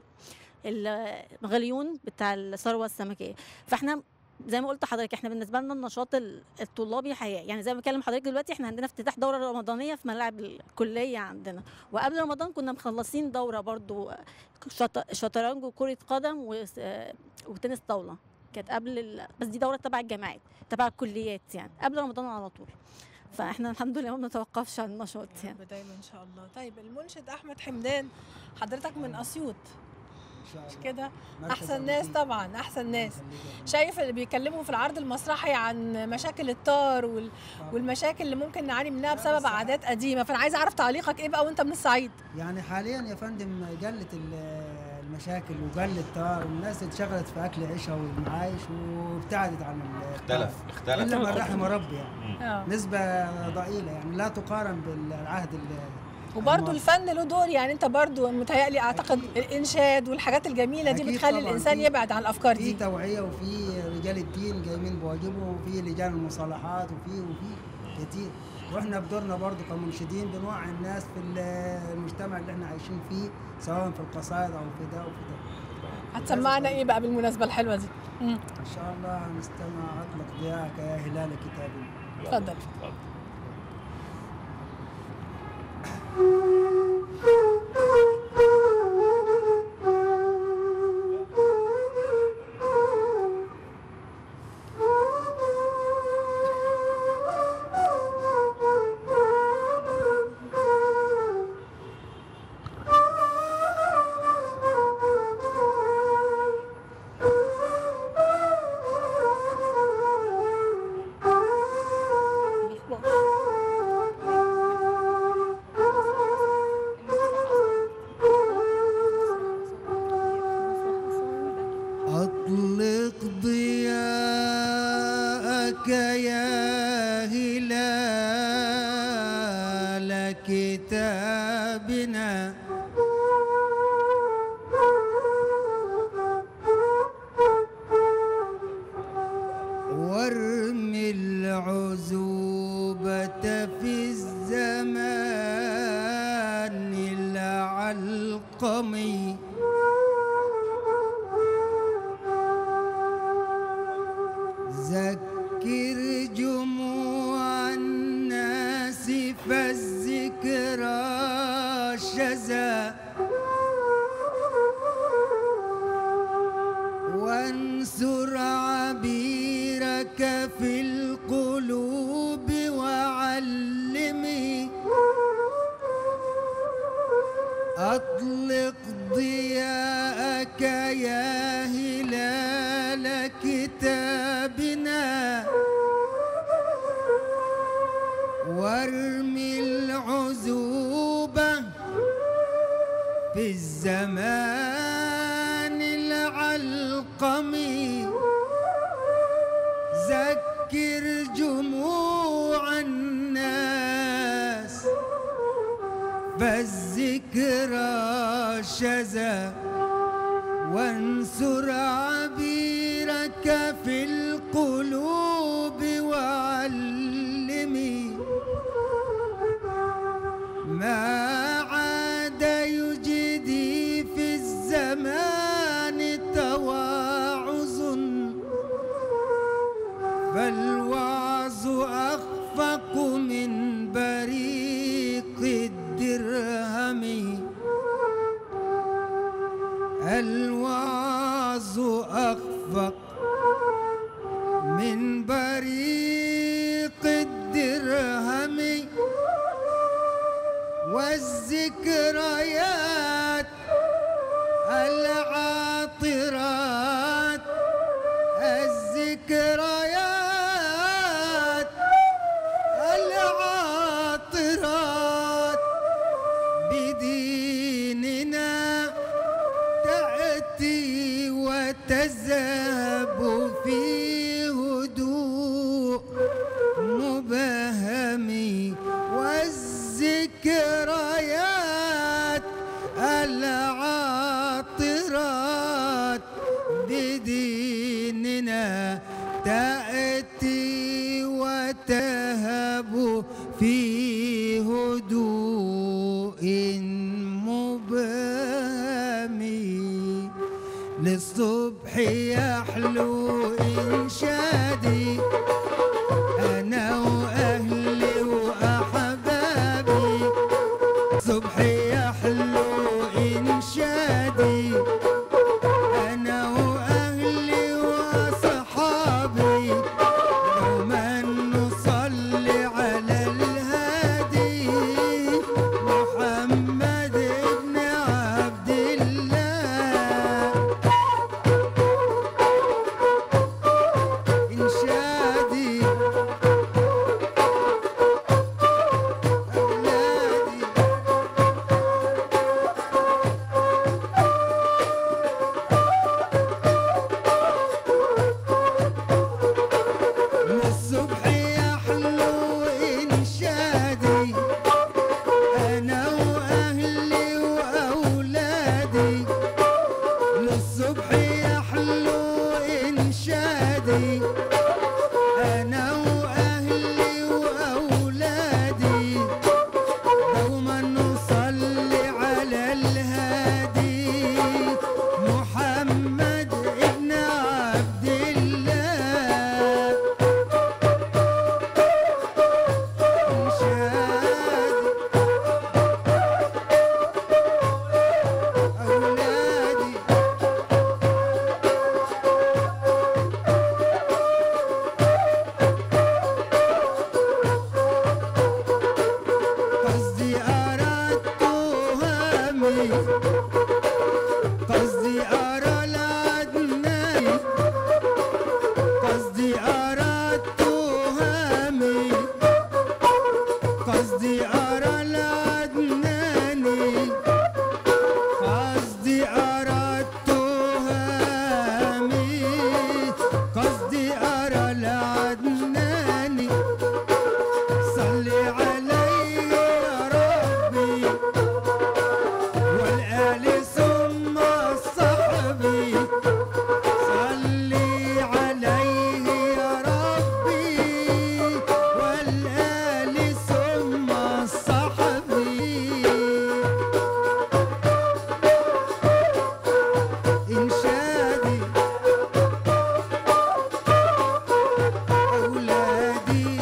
المغليون بتاع الثروه السمكيه فاحنا زي ما قلت لحضرتك احنا بالنسبه لنا النشاط ال- الطلابي حياه يعني زي ما بكلم حضرتك دلوقتي احنا عندنا افتتاح دوره رمضانيه في ملاعب الكليه عندنا وقبل رمضان كنا مخلصين دوره برضو شط- شطرنج وكره قدم وس- آه، وتنس طاوله كانت قبل ال... بس دي دوره تبع الجامعات تبع الكليات يعني قبل رمضان على طول فاحنا الحمد لله ما بنتوقفش عن النشاط يا يعني رب دايما ان شاء الله طيب المنشد احمد حمدان حضرتك من اسيوط مش كده احسن ناس طبعا احسن ناس شايف اللي بيتكلموا في العرض المسرحي عن مشاكل الطار وال... والمشاكل اللي ممكن نعاني منها بسبب عادات قديمه فانا عايزه اعرف تعليقك ايه بقى وانت من الصعيد يعني حاليا يا فندم قلت ال- المشاكل وقل الطار والناس اتشغلت في اكل عيشها والمعايش وابتعدت عن ال- اختلف اختلف الا من رحم ربي يعني اه نسبة ضئيلة يعني لا تقارن بالعهد ال- وبرضه الماضي. الفن له دور يعني انت برضه متهيألي اعتقد الانشاد والحاجات الجميله دي أكيد بتخلي طبعاً. الانسان في- يبعد عن الافكار في دي توعية وفي رجال الدين قايمين بواجبهم وفي لجان المصالحات وفي وفي كتير واحنا بدورنا برضه كمنشدين بنوعي الناس في ال- المجتمع اللي احنا عايشين فيه سواء في القصائد او في ده وفي ده هتسمعنا ايه بقى بالمناسبه الحلوه دي مم. ان شاء الله هنستمع اطلق ضياءك يا هلال كتابنا اتفضل أطلق ضياءك يا هلال كتابنا وارم العزوبة في الزمان العلقمي ذكر جموع الناس فالذكرى شذا وانثر عبيرك في القلوب وعلمي أطلق ضياءك يا هلال كتابنا وارمي العزوبة في الزمان العلقمي ذكر جموع الناس فالذكرى شذا وانثر عبيرك في القلوب وعلمي ما عاد يجدي في الزمان تواعظ الوعظ أخفق من بريق الدرهم الوعظ أخفق من بريق الدرهم والذكريات العاطرات الذكريات العاطرات بديننا تأتي وتذهب في هدوء مبهم والذكريات العاطرات بديننا تأتي وتهب في هدوء مبهم للصبح يحلو إنشادي أنا وأهلي وأحبابي صبح يحلو إنشادي أنا وأهلي وأصحابي يوما نصلي على الهادي محمد بن عبد الله إنشادي أولادي من الصبح يحلو إنشادي أنا وأهلي وأولادي للصبح يحلو إنشادي أنا وأهلي وأولادي دوما نصلي على الهادي محمد ابن عبد الله إنشادي أولادي قصدي أردت همي قصدي أرى العدناني قصدي أردت همي قصدي أرى العدناني قصدي أردت همي قصدي أرى العدناني صلي عليه يا ربي والآل ثم صحبي صلي عليه يا ربي والآل ثم صحبي إنشادي أولادي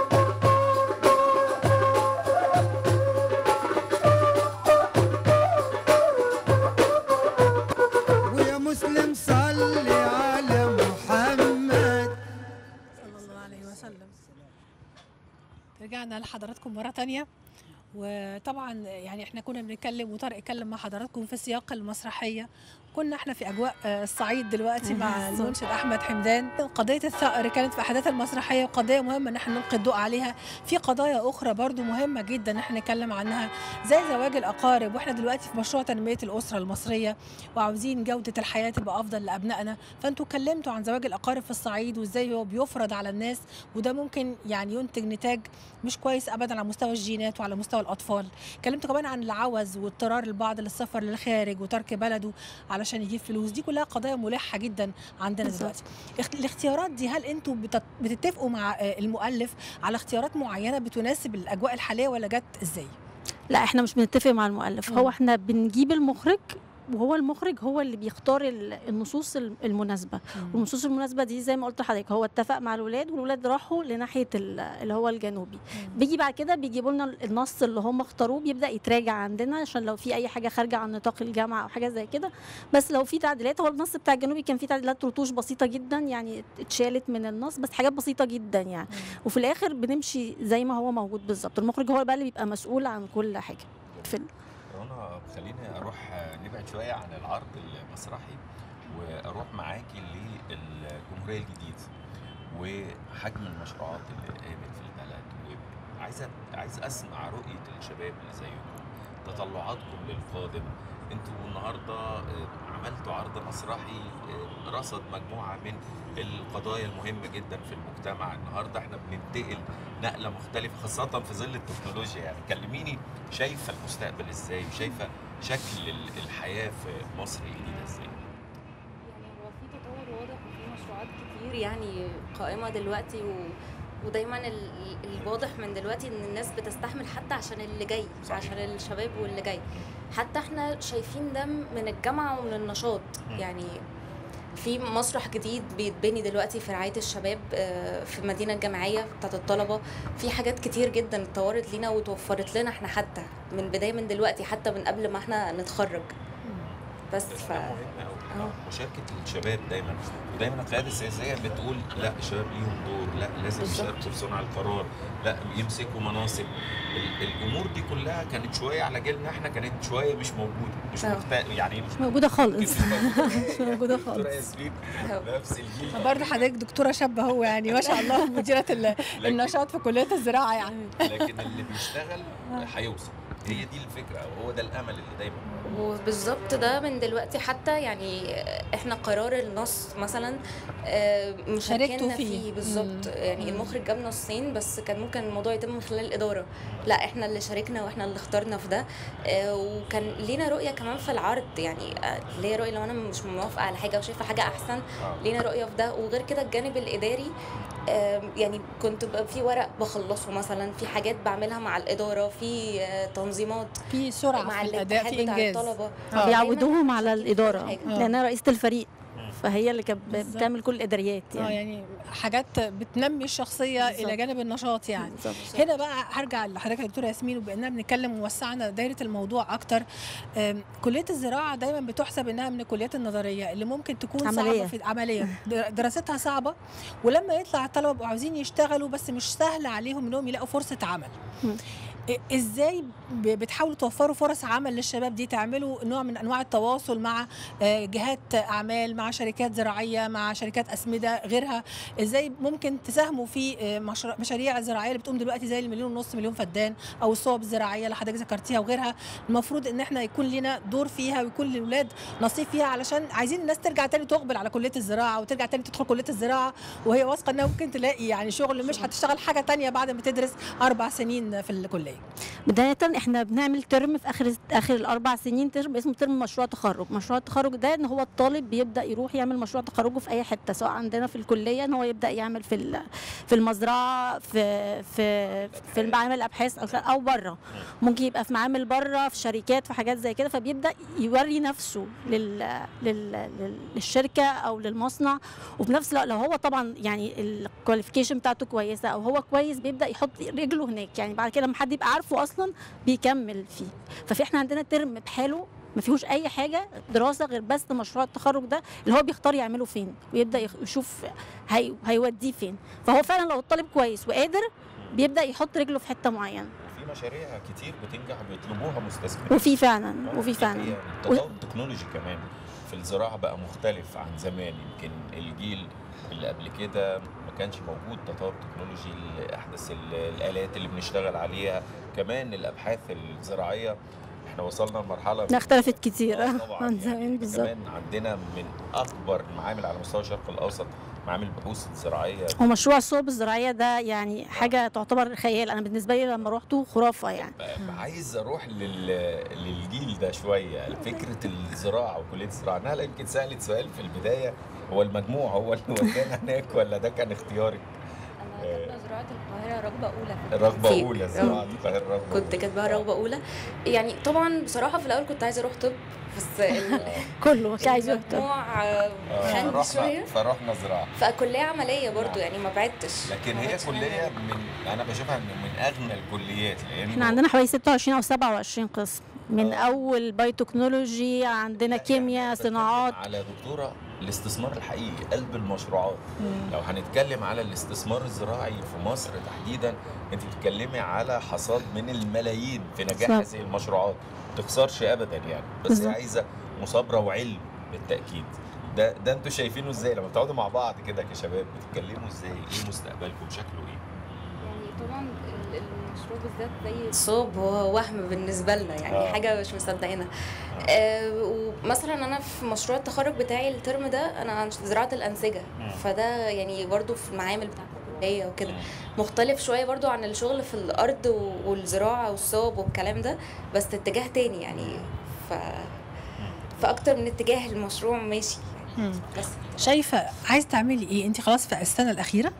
ويا مسلم صلي على محمد صلى الله عليه وسلم رجعنا لحضراتكم مرة تانية وطبعا يعني احنا كنا بنتكلم وطارق اتكلم مع حضراتكم في سياق المسرحية كنا احنا في اجواء آه، الصعيد دلوقتي مع بالظبط. المنشد احمد حمدان قضيه الثأر كانت في احداث المسرحيه وقضيه مهمه ان احنا نلقي الضوء عليها في قضايا اخرى برضو مهمه جدا ان احنا نتكلم عنها زي زواج الاقارب واحنا دلوقتي في مشروع تنميه الاسره المصريه وعاوزين جوده الحياه تبقى افضل لابنائنا فانتوا اتكلمتوا عن زواج الاقارب في الصعيد وازاي هو بيفرض على الناس وده ممكن يعني ينتج نتاج مش كويس ابدا على مستوى الجينات وعلى مستوى الاطفال اتكلمتوا كمان عن العوز واضطرار البعض للسفر للخارج وترك بلده علشان يجيب فلوس دي كلها قضايا ملحه جدا عندنا بالظبط. دلوقتي اخت- الاختيارات دي هل انتوا بتت- بتتفقوا مع آه، المؤلف على اختيارات معينه بتناسب الاجواء الحاليه ولا جت ازاي لا احنا مش بنتفق مع المؤلف مم. هو احنا بنجيب المخرج وهو المخرج هو اللي بيختار ال- النصوص ال- المناسبه والنصوص المناسبه دي زي ما قلت لحضرتك هو اتفق مع الولاد والولاد راحوا لناحيه ال- اللي هو الجنوبي بيجي بعد كده بيجيبوا لنا النص اللي هم اختاروه بيبدا يتراجع عندنا عشان لو في اي حاجه خارجه عن نطاق الجامعه او حاجه زي كده بس لو في تعديلات هو النص بتاع الجنوبي كان فيه تعديلات رتوش بسيطه جدا يعني اتشالت من النص بس حاجات بسيطه جدا يعني وفي الاخر بنمشي زي ما هو موجود بالظبط المخرج هو بقى اللي بيبقى مسؤول عن كل حاجه في ال- رنا خليني اروح نبعد شويه عن العرض المسرحي واروح معاكي للجمهوريه الجديد وحجم المشروعات اللي قامت في البلد وعايز عايز اسمع رؤيه الشباب اللي زيكم تطلعاتكم للقادم انتوا النهارده آه، عملتوا عرض مسرحي آه، رصد مجموعه من القضايا المهمه جدا في المجتمع النهارده احنا بننتقل نقله مختلفه خاصه في ظل التكنولوجيا يعني كلميني شايفه المستقبل ازاي وشايفه شكل ال- الحياه في مصر الجديده ازاي يعني هو في تطور واضح وفي مشروعات كتير يعني قائمة دلوقتي و... ودايما ال- الواضح من دلوقتي ان الناس بتستحمل حتى عشان اللي جاي صحيح. عشان الشباب واللي جاي حتى احنا شايفين ده من الجامعة ومن النشاط مم. يعني في مسرح جديد بيتبني دلوقتي في رعاية الشباب آه، في المدينة الجامعية بتاعت الطلبة في حاجات كتير جدا اتطورت لينا وتوفرت لنا احنا حتى من بداية من دلوقتي حتى من قبل ما احنا نتخرج بس ده ف... شيء مهم قوي آه. مشاركه الشباب دايما ودايما القياده السياسيه بتقول لا الشباب ليهم دور لا لازم بالظبط. يشاركوا في صنع القرار لا يمسكوا مناصب ال- الامور دي كلها كانت شويه على جيلنا احنا كانت شويه مش موجوده مش آه. مخت... يعني مش موجوده خالص مش موجودة خالص. دكتورة ياسمين آه. نفس الجيل برضه حضرتك دكتوره شابه هو يعني ما شاء الله مديره ال- لكن- النشاط في كليه الزراعه يعني لكن اللي بيشتغل هيوصل هي دي الفكره وهو ده الامل اللي دايما وبالظبط ده من دلوقتي حتى يعني احنا قرار النص مثلا آه، مشاركنا شاركتوا فيه. فيه بالظبط مم. يعني مم. المخرج جاب نصين بس كان ممكن الموضوع يتم من خلال الاداره لا احنا اللي شاركنا واحنا اللي اخترنا في ده آه، وكان لينا رؤيه كمان في العرض يعني آه، ليا رؤيه لو انا مش موافقه على حاجه وشايفه حاجه احسن آه. لينا رؤيه في ده وغير كده الجانب الاداري آم، يعني كنت بقى في ورق بخلصه مثلا في حاجات بعملها مع الاداره في آه، تنظيمات في سرعه مع في الاداء الاتحاد في بتاع انجاز الطلبه آه. بيعودوهم على شاكين في كل الاداره حاجة. آه. لانها رئيسه الفريق مم. فهي اللي كانت بالظبط. بتعمل كل الاداريات اه يعني يعني حاجات بتنمي الشخصيه الى بالظبط. جانب النشاط يعني بالظبط. هنا بقى هرجع لحضرتك يا دكتوره ياسمين وباننا بنتكلم ووسعنا دايره الموضوع اكتر أم، كليه الزراعه دايما بتحسب انها من الكليات النظريه اللي ممكن تكون عملية. صعبه في عمليه در- دراستها صعبه ولما يطلع الطلبه بيبقوا عاوزين يشتغلوا بس مش سهل عليهم انهم يلاقوا فرصه عمل مم. إ- ازاي ب- بتحاولوا توفروا فرص عمل للشباب دي تعملوا نوع من انواع التواصل مع آه، جهات اعمال مع شركات زراعيه مع شركات اسمده غيرها ازاي ممكن تساهموا في آه، مشروع- مشاريع زراعيه اللي بتقوم دلوقتي زي المليون ونص مليون فدان او الصوب الزراعيه اللي حضرتك ذكرتيها وغيرها المفروض ان احنا يكون لنا دور فيها ويكون للاولاد نصيب فيها علشان عايزين الناس ترجع تاني تقبل على كليه الزراعه وترجع تاني تدخل كليه الزراعه وهي واثقه انها ممكن تلاقي يعني شغل مش هتشتغل حاجه تانية بعد ما تدرس اربع سنين في الكليه بداية احنا بنعمل ترم في اخر اخر الاربع سنين ترم اسمه ترم مشروع تخرج، مشروع التخرج ده ان هو الطالب بيبدا يروح يعمل مشروع تخرجه في اي حته سواء عندنا في الكليه ان هو يبدا يعمل في ال- في المزرعه في في في معامل الابحاث او او بره ممكن يبقى في معامل بره في شركات في حاجات زي كده فبيبدا يوري نفسه لل لل لل- للشركه او للمصنع وفي نفس الوقت لو هو طبعا يعني الكواليفيكيشن بتاعته كويسه او هو كويس بيبدا يحط رجله هناك يعني بعد كده لما حد يبقى عارفه اصلا بيكمل فيه ففي احنا عندنا ترم بحاله ما فيهوش اي حاجه دراسه غير بس مشروع التخرج ده اللي هو بيختار يعمله فين ويبدا يخ- يشوف هي هيوديه فين فهو فعلا لو الطالب كويس وقادر بيبدا يحط رجله في حته معينه وفي مشاريع كتير بتنجح بيطلبوها مستثمرين وفي فعلا وفي دي فعلا حقيقة. التطور التكنولوجي كمان في الزراعة بقى مختلف عن زمان يمكن الجيل اللي قبل كده ما كانش موجود تطور تكنولوجي أحدث ال- الآلات اللي بنشتغل عليها كمان الأبحاث الزراعية احنا وصلنا لمرحلة لا اختلفت كتير آه طبعاً عن يعني زمان إحنا بالظبط كمان عندنا من أكبر المعامل على مستوى الشرق الأوسط معامل بحوث زراعية ومشروع الصوب الزراعيه ده يعني حاجه تعتبر خيال انا بالنسبه لي لما روحته خرافه يعني ب- عايز اروح لل... للجيل ده شويه فكره الزراعه وكليه الزراعه نهلا يمكن سالت سؤال في البدايه هو المجموع هو اللي ودانا هناك ولا ده كان اختيارك؟ انا كاتبه زراعه القاهره رغبه اولى في رغبه التنسيق. اولى آه. زراعه القاهره رغبه كنت كاتباها رغبه اولى يعني طبعا بصراحه في الاول كنت عايزه اروح طب بس ال- كله مش عايز يكتب المجموع آه، آه، خاني فرحنا شويه فرحنا زراعه فكليه عمليه برضو نعم. يعني ما بعدتش لكن ما هي بعدتش كليه منها. من انا بشوفها من من اغنى الكليات لان احنا عندنا حوالي 26 او 27 قسم من آه. اول بايوتكنولوجي عندنا كيمياء صناعات على دكتوره الاستثمار الحقيقي قلب المشروعات لو هنتكلم على الاستثمار الزراعي في مصر تحديدا انت بتتكلمي على حصاد من الملايين في نجاح بالظبط. هذه المشروعات ما تخسرش ابدا يعني بس هي بالظبط. عايزه مثابره وعلم بالتاكيد ده ده انتوا شايفينه ازاي لما بتقعدوا مع بعض كده كشباب بتتكلموا ازاي ايه مستقبلكم شكله ايه يعني طبعا ال- المشروع بالذات زي الصوب هو وهم بالنسبه لنا يعني آه. آه. حاجه مش مصدقينها آه ومثلا انا في مشروع التخرج بتاعي الترم ده انا عن زراعه الانسجه مم. فده يعني برضو في المعامل بتاعت الكليه وكده مم. مختلف شويه برضو عن الشغل في الارض و- والزراعه والصوب والكلام ده بس اتجاه تاني يعني ف فاكتر من اتجاه المشروع ماشي يعني مم. بس شايفه عايز تعملي ايه انت خلاص في السنه الاخيره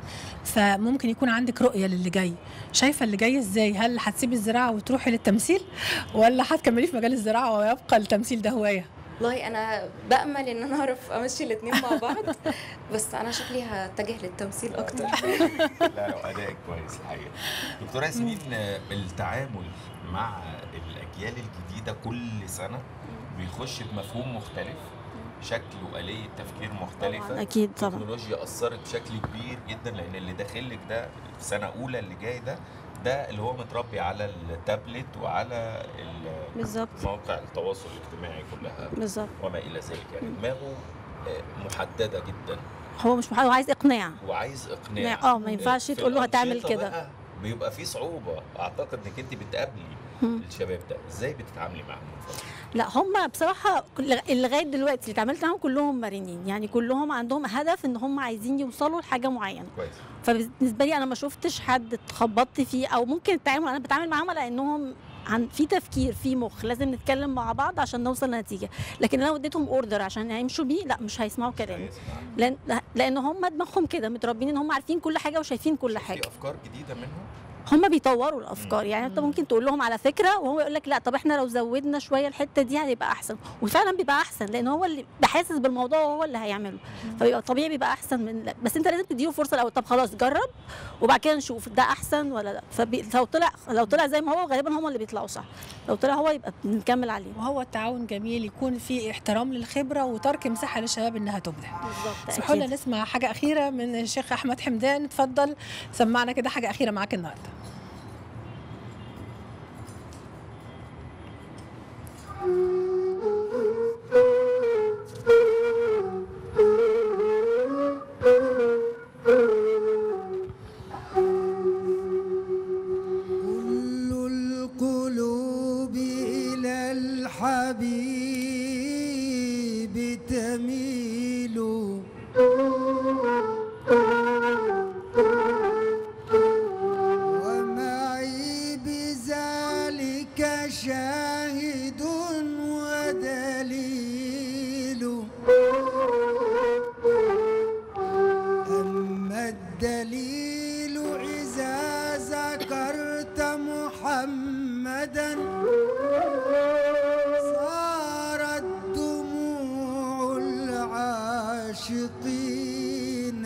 فممكن يكون عندك رؤيه للي جاي شايفه اللي جاي ازاي هل هتسيبي الزراعه وتروحي للتمثيل ولا هتكملي في مجال الزراعه ويبقى التمثيل ده هوايه والله انا بامل ان انا اعرف امشي الاثنين مع بعض بس انا شكلي هتجه للتمثيل اكتر لا لو ادائك كويس الحقيقه دكتوره ياسمين آه، التعامل مع الاجيال الجديده كل سنه بيخش بمفهوم مختلف شكل وآلية تفكير مختلفة اكيد طبعا التكنولوجيا أثرت بشكل كبير جدا لأن اللي داخلك ده في سنة أولى اللي جاي ده ده اللي هو متربي على التابلت وعلى ال- بالظبط مواقع التواصل الاجتماعي كلها بالظبط وما إلى ذلك يعني دماغه آه، محددة جدا هو مش محاول هو عايز اقناع وعايز اقناع اه ما ينفعش في تقول له هتعمل الأنشطة كده بقى بيبقى في صعوبة أعتقد إنك أنت بتقابلي مم. الشباب ده إزاي بتتعاملي معاهم؟ لا هم بصراحه كل- لغايه دلوقتي اللي اتعاملت معاهم كلهم مرنين يعني كلهم عندهم هدف ان هم عايزين يوصلوا لحاجه معينه كويس فبالنسبه لي انا ما شفتش حد اتخبطت فيه او ممكن التعامل انا بتعامل معاهم على انهم عن في تفكير في مخ لازم نتكلم مع بعض عشان نوصل لنتيجه لكن انا لو اديتهم اوردر عشان هيمشوا بيه لا مش هيسمعوا كلامي كويس. لان لان هم دماغهم كده متربيين ان هم عارفين كل حاجه وشايفين كل حاجه في أفكار جديدة منهم؟ هم بيطوروا الافكار مم. يعني انت ممكن تقول لهم على فكره وهو يقول لك لا طب احنا لو زودنا شويه الحته دي هيبقى احسن وفعلا بيبقى احسن لان هو اللي بحاسس بالموضوع وهو اللي هيعمله فبيبقى طبيعي بيبقى احسن من بس انت لازم تديله فرصه الاول طب خلاص جرب وبعد كده نشوف ده احسن ولا لا فلو طلع لو طلع زي ما هو غالبا هم اللي بيطلعوا صح لو طلع هو يبقى نكمل عليه وهو التعاون جميل يكون في احترام للخبره وترك مساحه للشباب انها تبدع بالظبط اسمحوا لنا نسمع حاجه اخيره من الشيخ احمد حمدان اتفضل سمعنا كده حاجه اخيره معاك النهارده كل القلوب إلى الحبيب تميل ومعي بذلك شاهد ودليل أما الدليل إذا ذكرت محمدا صارت دموع العاشقين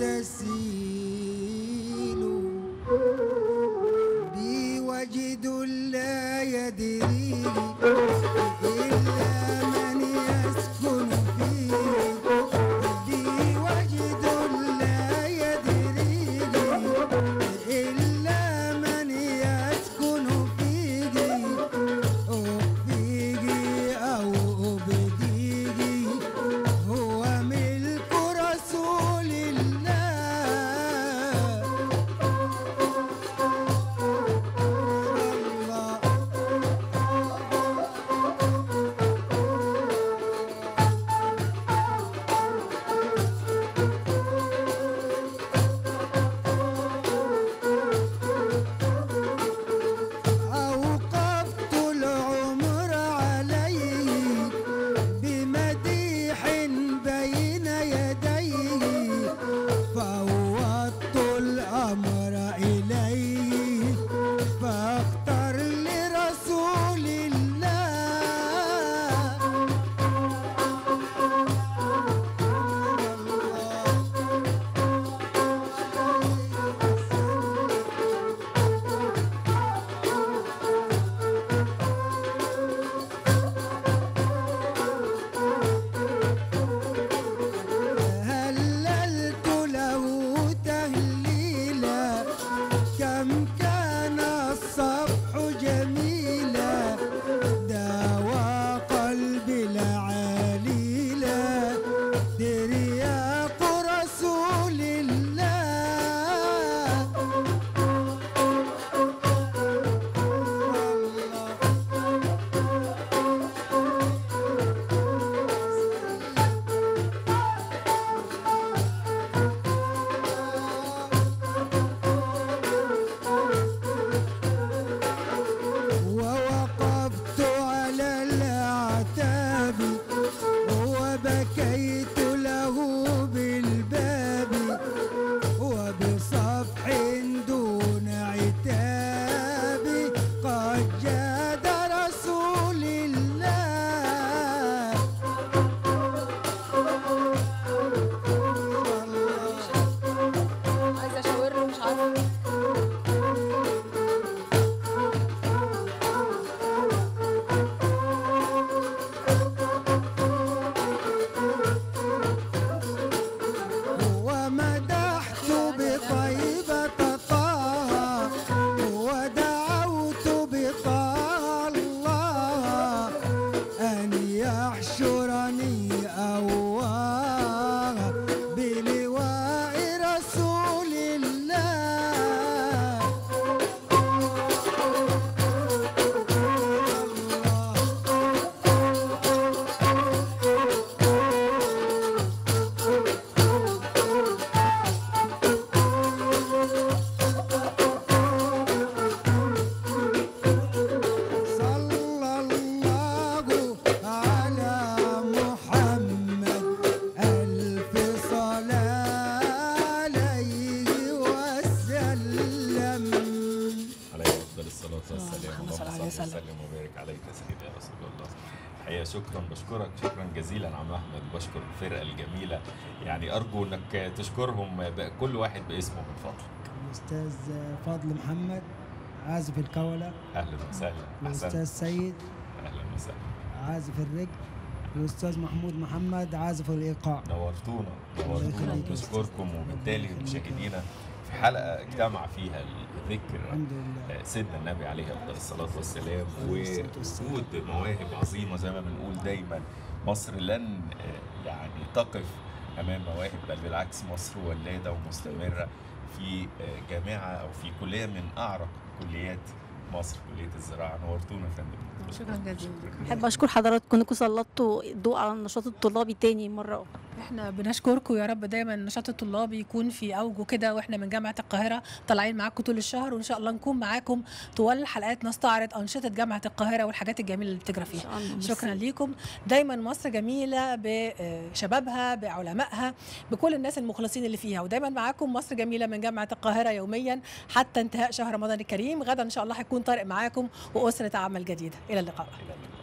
تسيل بي وجد لا يدري إلا من يسكن فيه بي وجد لا يدري إلا من يسكن فيه إليه فاختر لرسول الله هللت له تهليلا كم كان الصبح جميلا داوى قلبي العليلا ترياق رسول الله ووقفت على الأعتاب وبكيت له بالباب وبصفح دون عتاب قد جاد رسول الله عايزه اشاور له مش عارفه ومدحت بطيبة طه ودعوت بطه الله أن يحشرني أواه بلواء رسول الله صلى الله على محمد ألف صلاة عليه وسلم عليه افضل الصلاه والسلام اللهم صل عليه اللهم صل وسلم. وسلم وبارك عليك يا سيدي يا رسول الله الحقيقه شكرا بشكرك شكرا جزيلا عم احمد بشكر الفرقه الجميله يعني ارجو انك تشكرهم بقى كل واحد باسمه من فضلك الأستاذ فضل محمد عازف الكولة اهلا وسهلا الأستاذ احسنت سيد اهلا وسهلا عازف الرجل الأستاذ محمود محمد عازف الإيقاع نورتونا الله نورتونا يخليك. بنشكركم وبالتالي مشاهدينا في حلقه اجتمع فيها الذكر الحمد لله سيدنا النبي عليه افضل الصلاه والسلام عليه الصلاة والسلام. ووجود مواهب عظيمه زي ما بنقول دايما مصر لن آه، يعني تقف امام مواهب بل بالعكس مصر ولاده ومستمره في آه، جامعه او في كليه من اعرق كليات مصر كليه الزراعه نورتونا يا فندم شكرا جزيلا احب اشكر حضراتكم انكم سلطتوا الضوء على النشاط الطلابي تاني مره اخرى احنا بنشكركم يا رب دايما النشاط الطلابي يكون في اوجه كده واحنا من جامعه القاهره طالعين معاكم طول الشهر وان شاء الله نكون معاكم طوال الحلقات نستعرض انشطه جامعه القاهره والحاجات الجميله اللي بتجرى ان فيها شاء الله شكرا ميرسي. ليكم دايما مصر جميله بشبابها بعلمائها بكل الناس المخلصين اللي فيها ودايما معاكم مصر جميله من جامعه القاهره يوميا حتى انتهاء شهر رمضان الكريم غدا ان شاء الله هيكون طارق معاكم واسره عمل جديده الى اللقاء الى اللقاء